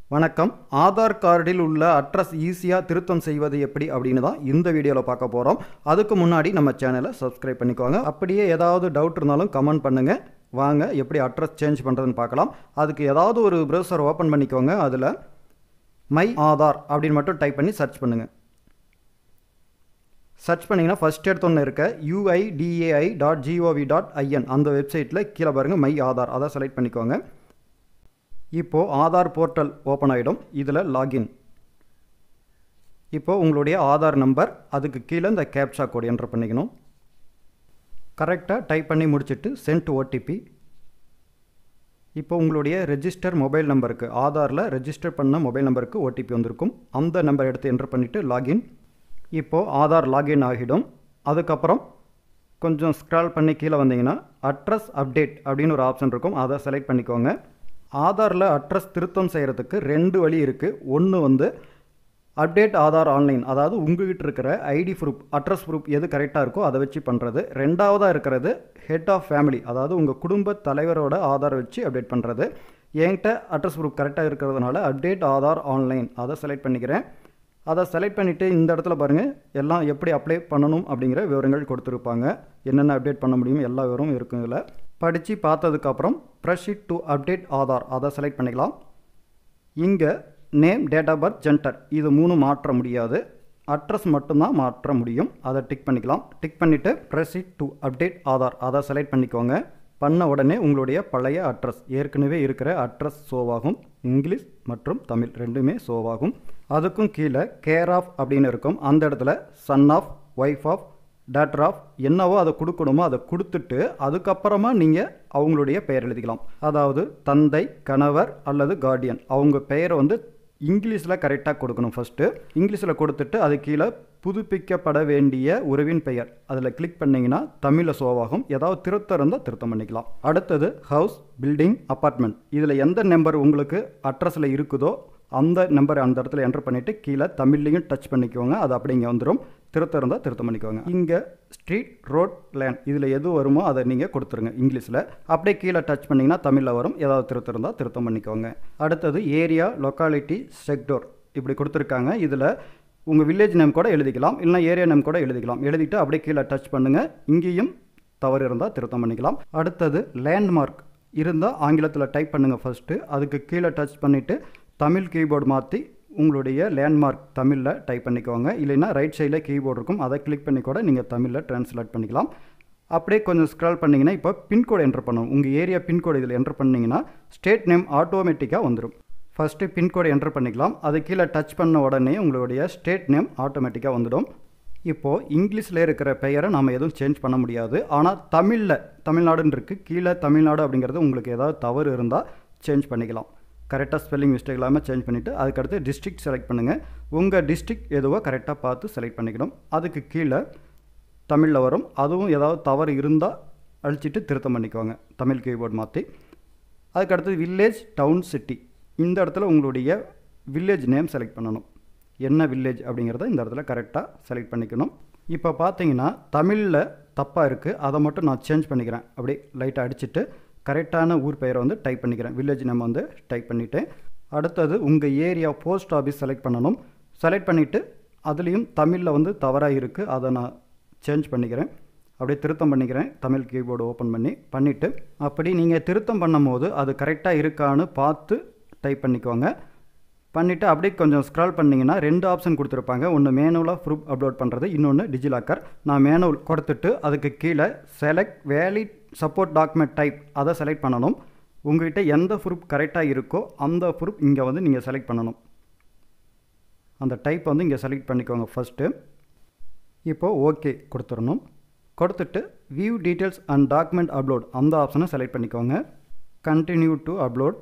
வணக்கம் ஆதார் கார்டில் உள்ள அட்ரஸ் ஈஸியாக திருத்தம் செய்வது எப்படி அப்படின்னு தான் இந்த வீடியோவில் பார்க்க போகிறோம் அதுக்கு முன்னாடி நம்ம சேனலை சப்ஸ்கிரைப் பண்ணிக்கோங்க அப்படியே ஏதாவது டவுட் இருந்தாலும் கமெண்ட் பண்ணுங்கள் வாங்க எப்படி அட்ரஸ் சேஞ்ச் பண்ணுறதுன்னு பார்க்கலாம் அதுக்கு ஏதாவது ஒரு ப்ரௌசர் ஓப்பன் பண்ணிக்கோங்க அதில் மை ஆதார் அப்படின்னு மட்டும் டைப் பண்ணி சர்ச் பண்ணுங்கள் சர்ச் பண்ணிங்கன்னா ஃபஸ்ட் எடுத்தோன்னு இருக்க UIDAI dot GOV dot IN அந்த வெப்சைட்டில் கீழே பாருங்கள் மை ஆதார் அதை செலக்ட் பண்ணிக்கோங்க இப்போது ஆதார் போர்ட்டல் ஓப்பன் ஆகிடும் இதில் லாகின் இப்போது உங்களுடைய ஆதார் நம்பர் அதுக்கு கீழே இந்த கேப்சா கோட் என்ட்ரு பண்ணிக்கணும் கரெக்டாக டைப் பண்ணி முடிச்சுட்டு சென்ட் ஓடிபி இப்போ உங்களுடைய ரெஜிஸ்டர் மொபைல் நம்பருக்கு ஆதாரில் ரெஜிஸ்டர் பண்ண மொபைல் நம்பருக்கு ஓடிபி வந்திருக்கும் அந்த நம்பர் எடுத்து என்ட்ரு பண்ணிவிட்டு லாகின் இப்போது ஆதார் லாகின் ஆகிடும் அதுக்கப்புறம் கொஞ்சம் ஸ்க்ரால் பண்ணி கீழே வந்தீங்கன்னா அட்ரஸ் அப்டேட் அப்படின்னு ஒரு ஆப்ஷன் இருக்கும் அதை செலக்ட் பண்ணிக்கோங்க ஆதாரில் அட்ரஸ் திருத்தம் செய்கிறதுக்கு ரெண்டு வழி இருக்குது ஒன்று வந்து அப்டேட் ஆதார் ஆன்லைன் அதாவது உங்ககிட்ட இருக்கிற ஐடி ப்ரூஃப் அட்ரஸ் ப்ரூஃப் எது கரெக்டாக இருக்கோ அதை வச்சு பண்ணுறது ரெண்டாவதாக இருக்கிறது ஹெட் ஆஃப் ஃபேமிலி அதாவது உங்கள் குடும்ப தலைவரோட ஆதார் வச்சு அப்டேட் பண்ணுறது என்கிட்ட அட்ரஸ் ப்ரூஃப் கரெக்டாக இருக்கிறதுனால அப்டேட் ஆதார் ஆன்லைன் அதை செலக்ட் பண்ணிக்கிறேன் அதை செலக்ட் பண்ணிவிட்டு இந்த இடத்துல பாருங்கள் எல்லாம் எப்படி அப்ளை பண்ணணும் அப்படிங்கிற விவரங்கள் கொடுத்துருப்பாங்க என்னென்ன அப்டேட் பண்ண முடியும் எல்லா விவரமும் இருக்குங்கள படித்து பார்த்ததுக்கப்புறம் ப்ரஷீட் டு அப்டேட் ஆதார் அதை செலக்ட் பண்ணிக்கலாம் இங்கே name date of birth gender இது மூணு மாற்ற முடியாது அட்ரஸ் மட்டும்தான் மாற்ற முடியும் அதை டிக் பண்ணிக்கலாம் டிக் பண்ணிவிட்டு ப்ரஷீட் டு அப்டேட் ஆதார் அதை செலக்ட் பண்ணிக்கோங்க பண்ண உடனே உங்களுடைய பழைய அட்ரஸ் ஏற்கனவே இருக்கிற அட்ரஸ் ஷோவாகும் இங்கிலீஷ் மற்றும் தமிழ் ரெண்டுமே ஷோவாகும் அதுக்கும் கீழே கேர் ஆஃப் அப்படின்னு இருக்கும் அந்த இடத்துல son of wife of daughter of என்னவோ அதை கொடுக்கணுமோ அதை கொடுத்துட்டு அதுக்கப்புறமா நீங்கள் அவங்களுடைய பெயர் எழுதிக்கலாம் அதாவது தந்தை கணவர் அல்லது கார்டியன் அவங்க பெயரை வந்து இங்கிலீஷில் கரெக்டாக கொடுக்கணும் ஃபஸ்ட்டு இங்கிலீஷில் கொடுத்துட்டு அது கீழே புதுப்பிக்கப்பட வேண்டிய உறவின் பெயர் அதில் கிளிக் பண்ணிங்கன்னா தமிழில் சோவாகும் ஏதாவது திருத்தம் இருந்தால் திருத்தம் பண்ணிக்கலாம் அடுத்தது ஹவுஸ் பில்டிங் அப்பார்ட்மெண்ட் இதில் எந்த நம்பர் உங்களுக்கு அட்ரஸில் இருக்குதோ அந்த நம்பர் அந்த இடத்துல என்டர் பண்ணிவிட்டு கீழே தமிழ்லையும் டச் பண்ணிக்கோங்க அது அப்படி இங்கே வந்துடும் திருத்தம் இருந்தால் திருத்தம் பண்ணிக்கோங்க இங்கே ஸ்ட்ரீட் ரோட் லேண்ட் இதில் எது வருமோ அதை நீங்கள் கொடுத்துருங்க இங்கிலீஷில் அப்படியே கீழே டச் பண்ணிங்கன்னா தமிழில் வரும் ஏதாவது திருத்தம் இருந்தால் திருத்தம் பண்ணிக்கோங்க அடுத்தது ஏரியா லொக்காலிட்டி செக்டோர் இப்படி கொடுத்துருக்காங்க இதில் உங்கள் வில்லேஜ் நேம் கூட எழுதிக்கலாம் இல்லைனா ஏரியா நேம் கூட எழுதிக்கலாம் எழுதிட்டு அப்படியே கீழே டச் பண்ணுங்கள் இங்கேயும் தவறு இருந்தால் திருத்தம் பண்ணிக்கலாம் அடுத்தது லேண்ட்மார்க் இருந்தால் ஆங்கிலத்தில் டைப் பண்ணுங்கள் ஃபஸ்ட்டு அதுக்கு கீழே டச் பண்ணிவிட்டு தமிழ் கீபோர்டு மாற்றி உங்களுடைய லேண்ட்மார்க் தமிழில் டைப் பண்ணிக்கோங்க இல்லைன்னா ரைட் சைடில் கீபோர்டு இருக்கும் அதை கிளிக் பண்ணி கூட நீங்கள் தமிழில் ட்ரான்ஸ்லேட் பண்ணிக்கலாம் அப்படியே கொஞ்சம் ஸ்க்ரால் பண்ணிங்கன்னா இப்போ பின்கோடு என்டர் பண்ணணும் உங்கள் ஏரியா பின்கோடு இதில் என்டர் பண்ணிங்கன்னா ஸ்டேட் நேம் ஆட்டோமேட்டிக்காக வந்துடும் ஃபஸ்ட்டு பின்கோடு என்டர் பண்ணிக்கலாம் அது கீழே டச் பண்ண உடனே உங்களுடைய ஸ்டேட் நேம் ஆட்டோமேட்டிக்காக வந்துடும் இப்போது இங்கிலீஷில் இருக்கிற பெயரை நம்ம எதுவும் சேஞ்ச் பண்ண முடியாது ஆனால் தமிழில் தமிழ்நாடுன்னு இருக்குது கீழே தமிழ்நாடு அப்படிங்கிறது உங்களுக்கு ஏதாவது தவறு இருந்தால் சேஞ்ச் பண்ணிக்கலாம் கரெக்டாக ஸ்பெல்லிங் மிஸ்டேக் இல்லாமல் சேஞ்ச் பண்ணிவிட்டு அதுக்கடுத்து டிஸ்ட்ரிக்ட் செலக்ட் பண்ணுங்கள் உங்கள் டிஸ்ட்ரிக்ட் எதுவோ கரெக்டாக பார்த்து செலக்ட் பண்ணிக்கணும் அதுக்கு கீழே தமிழில் வரும் அதுவும் ஏதாவது தவறு இருந்தால் அழிச்சிட்டு திருத்தம் பண்ணிக்கோங்க தமிழ் கீபோர்டு மாற்றி அதுக்கடுத்து வில்லேஜ் டவுன் சிட்டி இந்த இடத்துல உங்களுடைய வில்லேஜ் நேம் செலக்ட் பண்ணணும் என்ன வில்லேஜ் அப்படிங்கிறத இந்த இடத்துல கரெக்டாக செலக்ட் பண்ணிக்கணும் இப்போ பார்த்தீங்கன்னா தமிழில் தப்பாக இருக்குது அதை மட்டும் நான் சேஞ்ச் பண்ணிக்கிறேன் அப்படியே லைட்டாக அடிச்சுட்டு கரெக்டான ஊர் பெயரை வந்து டைப் பண்ணிக்கிறேன் வில்லேஜ் நேம் வந்து டைப் பண்ணிவிட்டேன் அடுத்தது உங்கள் ஏரியா போஸ்ட் ஆஃபீஸ் செலக்ட் பண்ணணும் செலக்ட் பண்ணிவிட்டு அதுலேயும் தமிழில் வந்து தவறாக இருக்குது அதை நான் சேஞ்ச் பண்ணிக்கிறேன் அப்படியே திருத்தம் பண்ணிக்கிறேன் தமிழ் கீபோர்டு ஓப்பன் பண்ணி பண்ணிவிட்டு அப்படி நீங்கள் திருத்தம் பண்ணும்போது அது கரெக்டாக இருக்கான்னு பார்த்து டைப் பண்ணிக்கோங்க பண்ணிவிட்டு அப்படியே கொஞ்சம் ஸ்க்ரால் பண்ணிங்கன்னா ரெண்டு ஆப்ஷன் கொடுத்துருப்பாங்க ஒன்று மேனுவலாக ப்ரூஃப் அப்லோட் பண்ணுறது இன்னொன்று டிஜிலாக்கர் நான் மேனுவல் கொடுத்துட்டு அதுக்கு கீழே select valid support document type அதை செலக்ட் பண்ணணும் உங்கள்கிட்ட எந்த ப்ரூஃப் கரெக்டாக இருக்கோ அந்த ப்ரூஃப் இங்கே வந்து நீங்கள் செலக்ட் பண்ணணும் அந்த டைப் வந்து இங்கே செலக்ட் பண்ணிக்கோங்க ஃபஸ்ட்டு இப்போது ஓகே கொடுத்துடணும் கொடுத்துட்டு view details and document upload அந்த ஆப்ஷனை செலக்ட் பண்ணிக்கோங்க கண்டினியூ டு அப்லோட்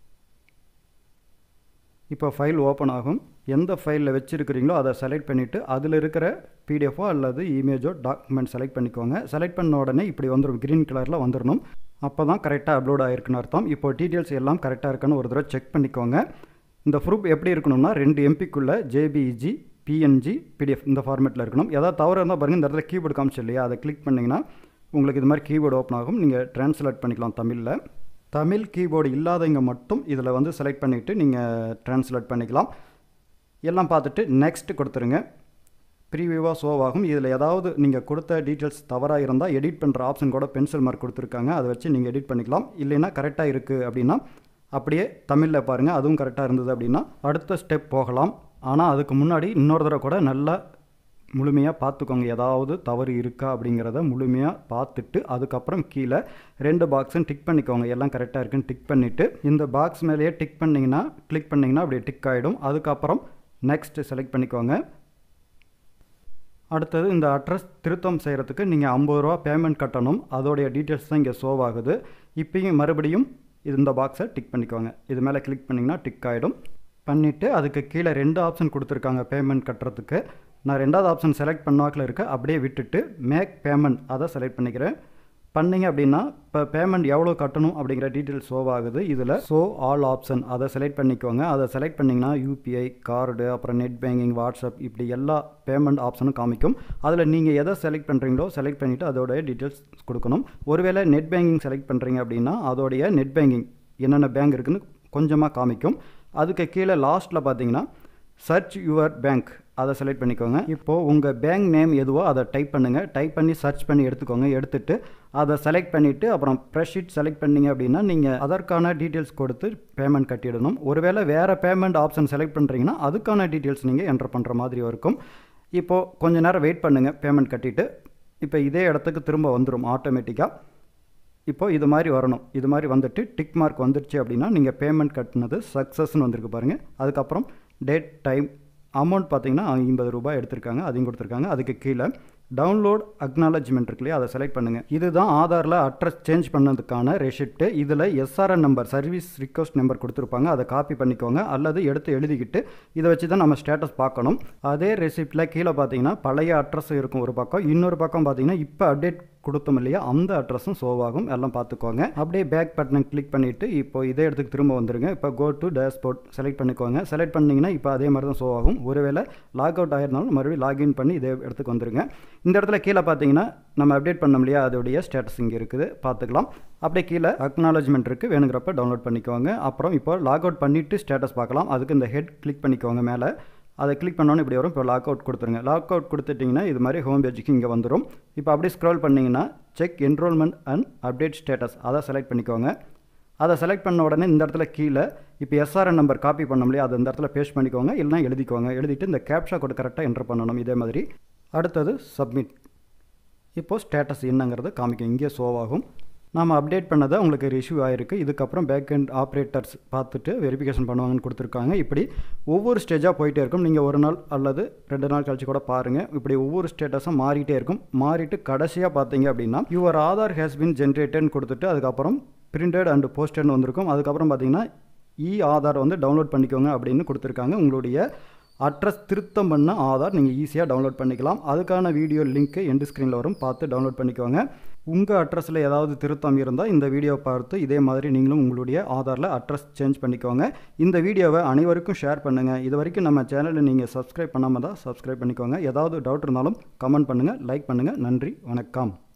இப்போ ஃபைல் ஓப்பன் ஆகும் எந்த ஃபைலில் வச்சுருக்கிறீங்களோ அதை செலக்ட் பண்ணிவிட்டு அதில் இருக்கிற பிடிஎஃபோ அல்லது இமேஜோ டாக்குமெண்ட் செலக்ட் பண்ணிக்கோங்க செலக்ட் பண்ண உடனே இப்படி வந்துடும் க்ரீன் கலரில் வந்துடணும் அப்போ தான் கரெக்டாக அப்லோட் ஆகிருக்குன்னு அர்த்தம் இப்போ டீட்டெயில்ஸ் எல்லாம் கரெக்டாக இருக்கான்னு ஒரு தடவை செக் பண்ணிக்கோங்க இந்த ப்ரூஃப் எப்படி இருக்கணும்னா ரெண்டு எம்பிக்குள்ளே ஜேபிஇஜி பிஎன்ஜி பிடிஎஃப் இந்த ஃபார்மேட்டில் இருக்கணும் ஏதாவது தவறு இருந்தால் பாருங்கள் இந்த இடத்துல கீபோர்டு காமிச்சு இல்லையா அதை கிளிக் பண்ணிங்கன்னா உங்களுக்கு இது மாதிரி கீபோர்டு ஓப்பன் ஆகும் நீங்கள் ட்ரான்ஸ்லேட் பண்ணிக்கலாம் தமிழில் தமிழ் கீபோர்டு இல்லாதவங்க மட்டும் இதில் வந்து செலக்ட் பண்ணிவிட்டு நீங்கள் ட்ரான்ஸ்லேட் பண்ணிக்கலாம் எல்லாம் பார்த்துட்டு நெக்ஸ்ட் கொடுத்துருங்க ப்ரீவியூவாக ஷோ ஆகும் இதில் ஏதாவது நீங்கள் கொடுத்த டீட்டெயில்ஸ் தவறாக இருந்தால் எடிட் பண்ணுற ஆப்ஷன் கூட பென்சில் மார்க் கொடுத்துருக்காங்க அதை வச்சு நீங்கள் எடிட் பண்ணிக்கலாம் இல்லைன்னா கரெக்டாக இருக்குது அப்படின்னா அப்படியே தமிழில் பாருங்கள் அதுவும் கரெக்டாக இருந்தது அப்படின்னா அடுத்த ஸ்டெப் போகலாம் ஆனால் அதுக்கு முன்னாடி இன்னொரு தடவை கூட நல்லா முழுமையாக பார்த்துக்கோங்க ஏதாவது தவறு இருக்கா அப்படிங்கிறத முழுமையாக பார்த்துட்டு அதுக்கப்புறம் கீழே ரெண்டு பாக்ஸும் டிக் பண்ணிக்கோங்க எல்லாம் கரெக்டாக இருக்குன்னு டிக் பண்ணிவிட்டு இந்த பாக்ஸ் மேலேயே டிக் பண்ணிங்கன்னா கிளிக் பண்ணிங்கன்னா அப்படியே டிக் ஆகிடும் அதுக்கப்புறம் நெக்ஸ்ட் செலக்ட் பண்ணிக்கோங்க அடுத்தது இந்த அட்ரஸ் திருத்தம் செய்கிறதுக்கு நீங்கள் ஐம்பது ரூபா பேமெண்ட் கட்டணும் அதோடைய டீட்டெயில்ஸ் தான் இங்கே ஷோவ் ஆகுது இப்பயும் மறுபடியும் இந்த பாக்ஸை டிக் பண்ணிக்கோங்க இது மேலே கிளிக் பண்ணிங்கன்னா டிக் ஆகிடும் பண்ணிவிட்டு அதுக்கு கீழே ரெண்டு ஆப்ஷன் கொடுத்துருக்காங்க பேமெண்ட் கட்டுறதுக்கு நான் ரெண்டாவது ஆப்ஷன் செலக்ட் பண்ணாக்கில் இருக்க அப்படியே விட்டுட்டு மேக் பேமெண்ட் அதை செலக்ட் பண்ணிக்கிறேன் பண்ணிங்க அப்படின்னா இப்போ பேமெண்ட் எவ்வளோ கட்டணும் அப்படிங்கிற டீட்டெயில்ஸ் ஷோ ஆகுது இதில் ஷோ ஆல் ஆப்ஷன் அதை செலக்ட் பண்ணிக்கோங்க அதை செலக்ட் பண்ணிங்கன்னா யூபிஐ கார்டு அப்புறம் நெட் பேங்கிங் வாட்ஸ்அப் இப்படி எல்லா பேமெண்ட் ஆப்ஷனும் காமிக்கும் அதில் நீங்கள் எதை செலக்ட் பண்ணுறீங்களோ செலக்ட் பண்ணிவிட்டு அதோடைய டீட்டெயில்ஸ் கொடுக்கணும் ஒருவேளை நெட் பேங்கிங் செலக்ட் பண்ணுறீங்க அப்படின்னா அதோடைய நெட் பேங்கிங் என்னென்ன பேங்க் இருக்குன்னு கொஞ்சமாக காமிக்கும் அதுக்கு கீழே லாஸ்ட்டில் பார்த்தீங்கன்னா சர்ச் யுவர் பேங்க் அதை செலக்ட் பண்ணிக்கோங்க இப்போது உங்கள் பேங்க் நேம் எதுவோ அதை டைப் பண்ணுங்கள் டைப் பண்ணி சர்ச் பண்ணி எடுத்துக்கோங்க எடுத்துகிட்டு அதை செலக்ட் பண்ணிவிட்டு அப்புறம் ப்ரெஷ் ஷீட் செலக்ட் பண்ணிங்க அப்படின்னா நீங்கள் அதற்கான டீட்டெயில்ஸ் கொடுத்து பேமெண்ட் கட்டிடணும் ஒருவேளை வேறு பேமெண்ட் ஆப்ஷன் செலக்ட் பண்ணுறீங்கன்னா அதுக்கான டீட்டெயில்ஸ் நீங்கள் என்டர் பண்ணுற மாதிரி இருக்கும் இப்போது கொஞ்ச நேரம் வெயிட் பண்ணுங்கள் பேமெண்ட் கட்டிட்டு இப்போ இதே இடத்துக்கு திரும்ப வந்துடும் ஆட்டோமேட்டிக்காக இப்போது இது மாதிரி வரணும் இது மாதிரி வந்துட்டு டிக் மார்க் வந்துடுச்சு அப்படின்னா நீங்கள் பேமெண்ட் கட்டினது சக்ஸஸ்ன்னு வந்திருக்கு பாருங்கள் அதுக்கப்புறம் டேட் டைம் அமௌண்ட் பார்த்தீங்கன்னா ஐம்பது ரூபாய் எடுத்திருக்காங்க அதையும் கொடுத்துருக்காங்க அதுக்கு கீழே டவுன்லோட் அக்னாலஜ்மெண்ட் இருக்கு இல்லையா அதை செலக்ட் பண்ணுங்கள் இதுதான் ஆதாரில் அட்ரஸ் சேஞ்ச் பண்ணதுக்கான ரெசிப்ட்டு இதில் SRN number service request number கொடுத்துருப்பாங்க அதை காப்பி பண்ணிக்கோங்க அல்லது எடுத்து எழுதிக்கிட்டு இதை வச்சு தான் நம்ம ஸ்டேட்டஸ் பார்க்கணும் அதே ரெசிப்ட்டில் கீழே பார்த்தீங்கன்னா பழைய அட்ரஸ் இருக்கும் ஒரு பக்கம் இன்னொரு பக்கம் பார்த்தீங்கன்னா இப்போ அப்டேட் கொடுத்தோம் இல்லையா அந்த அட்ரஸும் ஷோவ் ஆகும் எல்லாம் பார்த்துக்கோங்க அப்படியே பேக் பட்டனை கிளிக் பண்ணிவிட்டு இப்போ இதே இடத்துக்கு திரும்ப வந்துருங்க இப்போ கோ டு டேஷ்போர்ட் செலக்ட் பண்ணிக்கோங்க செலக்ட் பண்ணிங்கன்னா இப்போ அதே மாதிரி தான் ஷோ ஆகும் ஒருவேளை லாக் அவுட் ஆயிருந்தாலும் மறுபடியும் லாகின் பண்ணி இதே இடத்துக்கு வந்துருங்க இந்த இடத்துல கீழே பார்த்தீங்கன்னா நம்ம அப்டேட் பண்ணோம் இல்லையா அதோடைய ஸ்டேட்டஸ் இங்கே இருக்குது பார்த்துக்கலாம் அப்படியே கீழே அக்னாலஜ்மெண்ட் இருக்குது வேணுங்கிறப்ப டவுன்லோட் பண்ணிக்கோங்க அப்புறம் இப்போ லாக் அவுட் பண்ணிவிட்டு ஸ்டேட்டஸ் பார்க்கலாம் அதுக்கு இந்த ஹெட் கிளிக் பண்ணிக்கோங்க மேலே அதை கிளிக் பண்ணோன்னே இப்படி வரும் இப்போ லாக் அவுட் கொடுத்துருங்க லாக் அவுட் கொடுத்துட்டிங்கன்னா இது மாதிரி ஹோம் பேஜுக்கு இங்கே வந்துடும் இப்போ அப்படியே ஸ்க்ரோல் பண்ணிங்கன்னா check enrolment and update status அதை செலக்ட் பண்ணிக்கோங்க அதை செலக்ட் பண்ண உடனே இந்த இடத்துல கீழே இப்போ எஸ்ஆர்என் நம்பர் காப்பி பண்ணோம் இல்லையா அதை இந்த இடத்துல பேஸ்ட் பண்ணிக்கோங்க இல்லைனா எழுதிக்கோங்க எழுதிட்டு இந்த கேப்ஷா கோட் கரெக்டாக என்டர் பண்ணணும் இதே மாதிரி அடுத்தது சப்மிட் இப்போது ஸ்டேட்டஸ் என்னங்கிறது காமிக்கும் இங்கே ஷோவாகும் நாம் அப்டேட் பண்ணதை உங்களுக்கு ரிஷ்யூ ஆகிருக்கு இதுக்கப்புறம் பேக் அண்ட் ஆப்ரேட்டர்ஸ் பார்த்துட்டு வெரிஃபிகேஷன் பண்ணுவாங்கன்னு கொடுத்துருக்காங்க இப்படி ஒவ்வொரு ஸ்டேஜாக போயிட்டே இருக்கும் நீங்கள் ஒரு நாள் அல்லது ரெண்டு நாள் கழிச்சு கூட பாருங்கள் இப்படி ஒவ்வொரு ஸ்டேட்டஸும் மாறிட்டே இருக்கும் மாறிட்டு கடைசியாக பார்த்தீங்க அப்படின்னா யுவர் ஆதார் ஹேஸ் பின் ஜென்ரேட்டட்னு கொடுத்துட்டு அதுக்கப்புறம் பிரிண்டட் அண்ட் போஸ்டட்னு வந்திருக்கும் அதுக்கப்புறம் பார்த்தீங்கன்னா இ ஆதார் வந்து டவுன்லோட் பண்ணிக்கோங்க அப்படின்னு கொடுத்துருக்காங்க உங்களுடைய அட்ரஸ் திருத்தம் பண்ண ஆதார் நீங்கள் ஈஸியாக டவுன்லோட் பண்ணிக்கலாம் அதுக்கான வீடியோ லிங்க்கு எண்டு ஸ்க்ரீனில் வரும் பார்த்து டவுன்லோட் பண்ணிக்கோங்க உங்கள் அட்ரஸில் ஏதாவது திருத்தம் இருந்தால் இந்த வீடியோவை பார்த்து இதே மாதிரி நீங்களும் உங்களுடைய ஆதாரில் அட்ரஸ் சேஞ்ச் பண்ணிக்கோங்க இந்த வீடியோவை அனைவருக்கும் ஷேர் பண்ணுங்கள் இது வரைக்கும் நம்ம சேனலை நீங்கள் சப்ஸ்கிரைப் பண்ணாமல் தான் சப்ஸ்கிரைப் பண்ணிக்கோங்க ஏதாவது டவுட் இருந்தாலும் கமெண்ட் பண்ணுங்கள் லைக் பண்ணுங்கள் நன்றி வணக்கம்